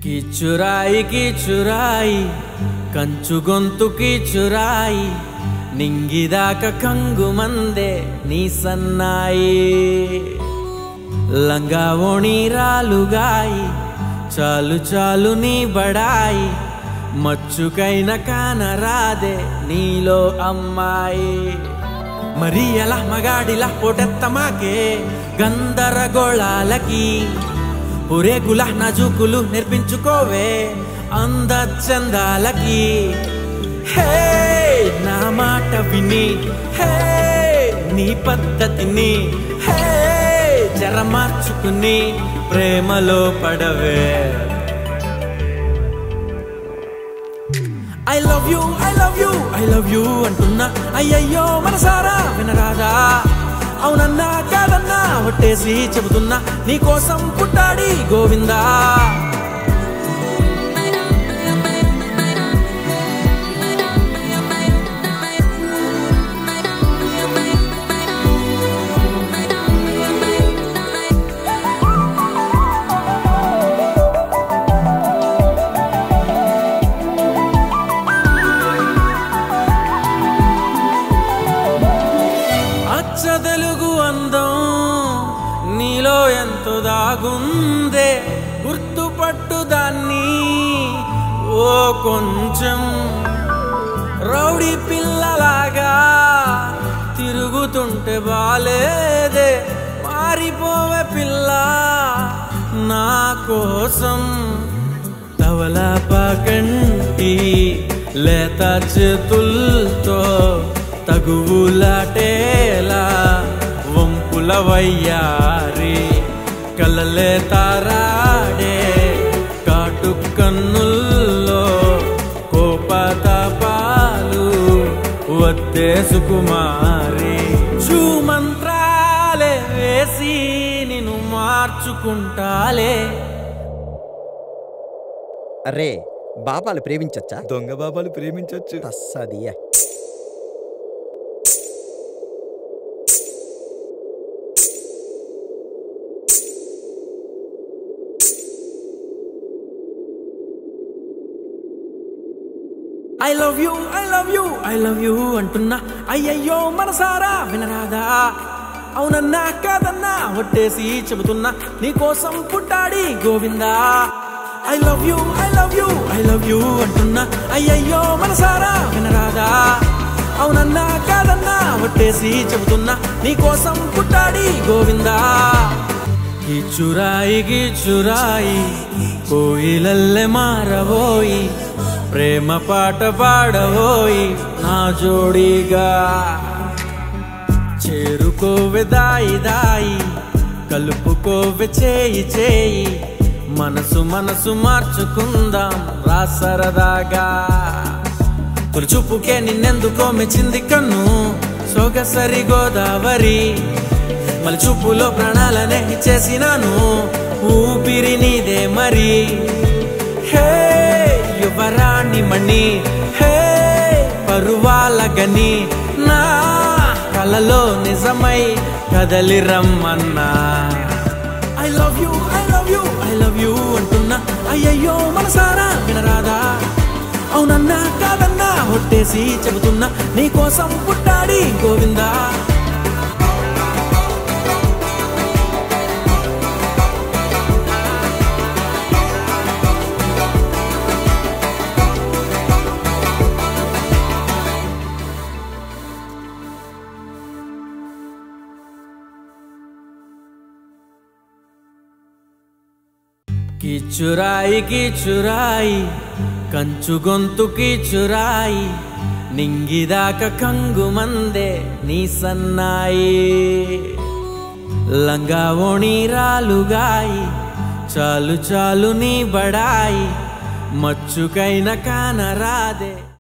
కిచురాయి కిచురాయి కంచు గొంతు కిచురాయి నింగిదాక కంగు మందే నీ సన్నాయి లంగా ఓణి రాలుగాయి చాలు చాలు నీ బడాయి మచ్చుకైన కానరాదే నీలో అమ్మాయి మరి ఎలా మగాడిలా పొటెత్తమాకే గందరగోళాలకి పురేకుల నజుకులు నేర్పించుకోవే అందచందాలకి హే నా మాట విని హే నీ పద్ధతిని హే జర మార్చుకుని ప్రేమలో పడవే I love you I love you I love you అంటున్నా అయ్యయ్యో మనసారా వినరాదా అవునన్నా కాదన్నా ఒట్టేసి చెబుతున్నా నీ కోసం పుట్టాడి గోవిందా అచ్చ తెలుగు అందం నీలో ఎంతో దాగుందే గుర్తుపట్టు దాన్ని ఓ కొంచెం రౌడీ పిల్లలాగా తిరుగుతుంటే బాలేదే మారిపోవే పిల్ల నా కోసం తవలాపకంటి లేత చేతుల్తో తగువులాటేలా వంపుల వయ్యారి కలలే తారాడే కాటు కన్నుల్లో కోపతాపాలు వద్దే సుకుమారి మంత్రాలే వేసి నిన్ను మార్చుకుంటాలే అరే బాబాలు ప్రేమించచ్చా దొంగ బాబాలు ప్రేమించవచ్చు తస్సదియా I love you I love you I love you అంటున్నా అయ్యయ్యో మనసారా వినరాదా అవునన్నా కాదన్నా ఒట్టేసి చెబుతున్నా నీ కోసం పుట్టాడి Govinda I love you I love you I love you అంటున్నా అయ్యయ్యో మనసారా వినరాదా అవునన్నా కాదన్నా ఒట్టేసి చెబుతున్నా నీ కోసం పుట్టాడి గోవిందా గిచురాయి గిచురాయి కోయిలల్లె మారబోయి ప్రేమ పాట పాడబోయి నా జోడీగా చేరుకోవె దాయి దాయి కలుపుకోవె చేయి చేయి మనసు మనసు మార్చుకుందాం రా సరదాగా తొలి చూపుకే నిన్నెందుకో మెచ్చింది కన్ను సొగసరి గోదావరి మళ్ళీ చూపులో ప్రాణాలనే ఇచ్చేసినాను ఊపిరి నీదే మరి హే యువరాణి మణి హే పరువాల గని నా కలలో నిజమై కదలి రమ్మన్నా I love you I love you I love you అంటున్నా అయ్యయ్యో మనసారా వినరాదా అవునన్నా కాదన్నా ఒట్టేసి చెబుతున్నా నీ కోసం పుట్టాడి గోవిందా కిచురాయి కిచురాయి కంచు గొంతు కిచురాయి నింగిదాక కంగు మందే నీ సన్నాయి లంగా ఓణి రాలుగాయి చాలు చాలు నీ బడాయి మచ్చుకైన కానరాదే